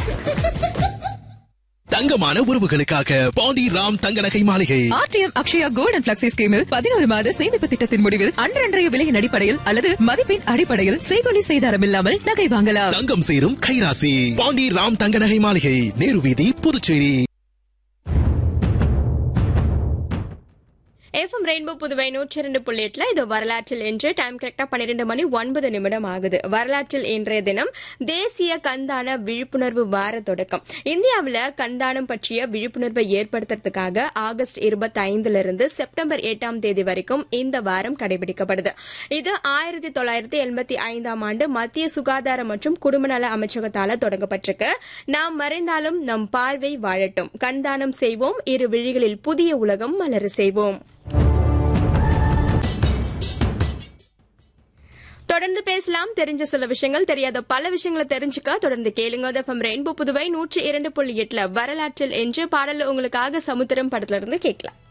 தங்கமான உறவுகளுக்காக பாண்டி ராம் தங்க நகை மாளிகை R T M Akshaya gold and flexi ஸ்கீமில் பதினோரு மாத சேமிப்பு திட்டத்தின் முடிவில் அன்றன்றைய விலையின் அடிப்படையில் அல்லது மதிப்பின் அடிப்படையில் செய்கொலி செய்தாரம் இல்லாமல் நகை வாங்கலாம் தங்கம் சேரும் கைராசி பாண்டி ராம் தங்க நகை மாளிகை நேரு வீதி புதுச்சேரி எஃப்எம் ரெயின்போ புதுவை நூற்றி இரண்டு புள்ளி எட்டுல இது வரலாற்றில் என்று டைம் கரெக்டா பன்னிரெண்டு மணி ஒன்பது நிமிடம் ஆகுது வரலாற்றில் இன்றைய தினம் தேசிய கண்தான விழிப்புணர்வு வார தொடக்கம் இந்தியாவில் கண்தானம் பற்றிய விழிப்புணர்வை ஏற்படுத்துறதுக்காக ஆகஸ்ட் இருபத்தி ஐந்துல இருந்து செப்டம்பர் எட்டாம் தேதி வரைக்கும் இந்த வாரம் கடைபிடிக்கப்படுது இது ஆயிரத்தி தொள்ளாயிரத்தி எண்பத்தி ஐந்தாம் ஆண்டு மத்திய சுகாதார மற்றும் குடும்பநல அமைச்சகத்தால தொடங்கப்பட்டிருக்கு நாம் மறைந்தாலும் நம் பார்வை வாழட்டும் கண்தானம் செய்வோம் இரு விழிகளில் புதிய உலகம் மலர செய்வோம் தொடர்ந்து பேசலாம் தெரிஞ்ச சில விஷயங்கள் தெரியாத பல விஷயங்களை தெரிஞ்சுக்க தொடர்ந்து கேளுங்க எஃப்எம் ரெயின்போ புதுவை நூற்றி இரண்டு புள்ளி எட்டுல வரலாற்றில் என்று பாடல் உங்களுக்காக சமுத்திரம் படத்துல இருந்து கேட்கலாம்